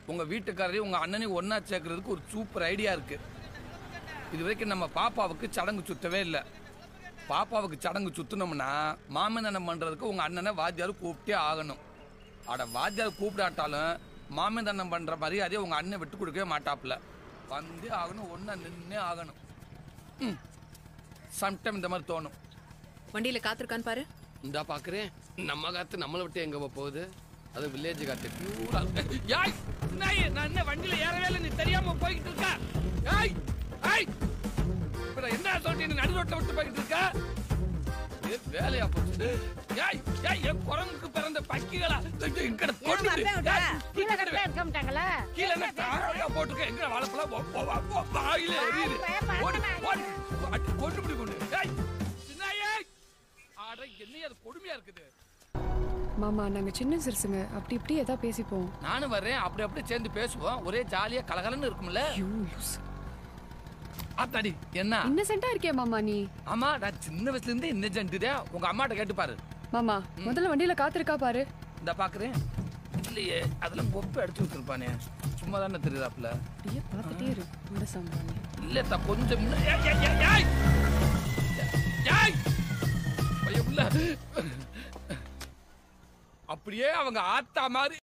உங்க வீட்டுக்காரரையும் உங்க அண்ணனையும் ஒண்ணா சேர்க்கறதுக்கு ஒரு சூப்பர் ஐடியா இருக்கு இது வரைக்கும் நம்ம பாப்பாவுக்கு சடங்கு சுத்தவே இல்லை பாப்பாவுக்கு சடங்கு சுத்தினோம்னா மாமந்தனம் பண்றதுக்கு உங்க அண்ணனை வாத்தியார் கூப்பிட்டே ஆகணும் அட வாத்தியார் கூப்பிடாட்டாலும் மாமந்தனம் பண்ற மரியாதையை உங்க அண்ணன் விட்டு கொடுக்கவே மாட்டாப்புல வந்தே ஆகணும் ஒன்னா நின்னே ஆகணும் சம்டைம் இந்த மாதிரி தோணும் வண்டியில காத்திருக்கான்னு பாரு இந்தா பாக்குறேன் நம்ம காத்து நம்மளை விட்டு எங்க போக போகுது அது வில்லேஜ் காத்து பியூரா யாய் நாய் நான் என்ன வண்டியில ஏறவே இல்லை நீ தெரியாம போய்கிட்டு இருக்க யாய் ஐய் இப்ப நான் என்ன சொல்லிட்டு நடு ரோட்ல விட்டு போய்கிட்டு இருக்க இது வேலையா போச்சு யாய் யாய் என் குரங்குக்கு பிறந்த பக்கிகளா எங்கட கொண்டு கீழே கிடவே கீழே என்ன தாரா போட்டுக்க எங்க வாழைப்பழம் வாயில எரியுது ஓடி ஓடி அடி கொண்டு பிடி கொண்டு ஏய் சின்னாயே ஆட என்ன அது கொடுமையா இருக்குது மாமா நாங்க சின்ன சிறுசுங்க அப்படி இப்படி ஏதா பேசிப்போம் நானும் வர்றேன் அப்படி அப்படி சேர்ந்து பேசுவோம் ஒரே ஜாலியா கலகலன்னு இருக்கும்ல அத்தாடி என்ன இன்னசென்ட்டா இருக்கே மாமா நீ ஆமா நான் சின்ன வயசுல இருந்தே இந்த ஜென்ட்டு உங்க அம்மாட்ட கேட்டு பாரு மாமா முதல்ல வண்டியில காத்திருக்கா பாரு இந்த பாக்குறேன் இல்லையே அதெல்லாம் கொப்பை அடிச்சு வச்சிருப்பானே சும்மா தானே தெரியுதாப்புல அப்படியே பார்த்துட்டே இரு இந்த சம்பானி இல்ல தா கொஞ்சம் முன்ன- ஏய், ஏய், ஏய், ஏய்! ஏய்! பையன் உள்ள. அப்படியே அவங்க ஆத்தா மாதிரி